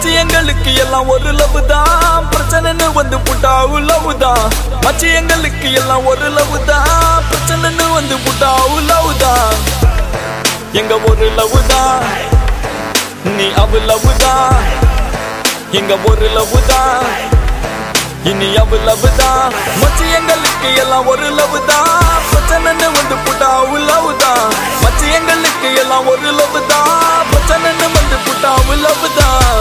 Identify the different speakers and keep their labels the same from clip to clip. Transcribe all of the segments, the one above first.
Speaker 1: மச்சி எங்களுக்கு எல்லாம் ஒரு லவ் தான் பிரச்சனைன்னு வந்து புட்டாவு லவ் தான் மச்சி எங்களுக்கு எல்லாம் ஒரு லவ் தான் பிரச்சனைன்னு வந்து புட்டாவு லவ் தான் எங்க ஒரு லவ் தான் நீ அவ லவ் தான் எங்க ஒரு லவ் தான் இனி அவ லவ் தான் மச்சி எங்களுக்கு எல்லாம் ஒரு லவ் தான் பிரச்சனைன்னு வந்து புட்டாவு லவ் தான் மச்சி எங்களுக்கு எல்லாம் ஒரு லவ் தான் பிரச்சனைன்னு வந்து புட்டாவு லவ் தான்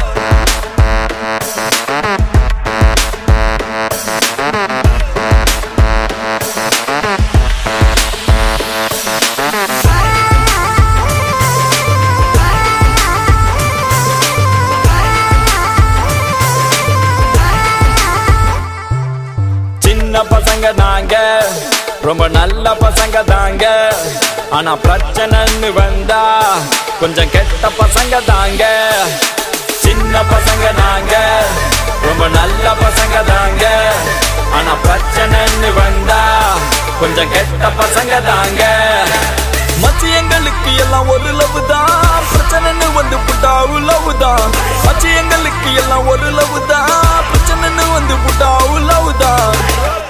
Speaker 1: சின்ன பசங்க நாங்க ரொம்ப நல்ல பசங்க தாங்க ஆனா பிரச்சனைன்னு வந்தா கொஞ்சம் கெட்ட பசங்க தாங்க சின்ன பசங்க நாங்க ரொம்ப நல்ல பசங்க தாங்க ஆனா பிரச்சனைன்னு வந்தா கொஞ்சம் கெட்ட பசங்க தாங்க மச்சி எங்களுக்கு எல்லாம் ஒரு லவ் தான் பிரச்சனைன்னு வந்து புட்டாவு லவ் தான் மச்சி எங்களுக்கு எல்லாம் ஒரு லவ் தான் பிரச்சனைன்னு வந்து புட்டாவு லவ் தான்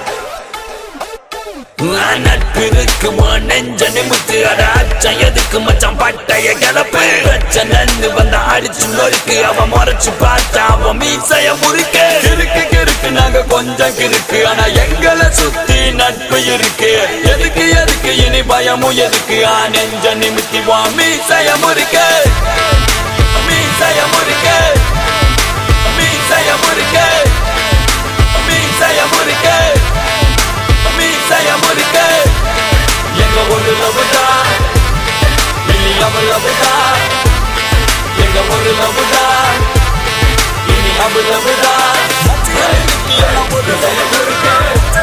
Speaker 2: நட்பு இருக்கு உன் நெஞ்ச நிமித்து அட அச்சம் எதுக்கு மச்சான் பட்டைய கிளப்பு பிரச்சனைன்னு வந்தா அடிச்சு நொறுக்கு அவன் முறைச்சு பார்த்தா அவன் மீசைய முறுக்கு
Speaker 1: கிறுக்கு கிறுக்கு நாங்க கொஞ்சம் கிறுக்கு ஆனா எங்களை சுத்தி நட்பு இருக்கு எதுக்கு எதுக்கு இனி பயமும் எதுக்கு ஆ நெஞ்ச நிமித்தி வா மீசைய முறுக்க மீசைய முறுக்க மீசைய முறுக்க மீசைய முறுக்க மீசைய முறுக்க எங்க ஒரு லவ் தான் இனி அவ லவ் தான் எங்க ஒரு லவ் தான் இனி அவ லவ் தான் மச்சி எங்களுக்கு எல்லாம் ஒரு லவ் இருக்கு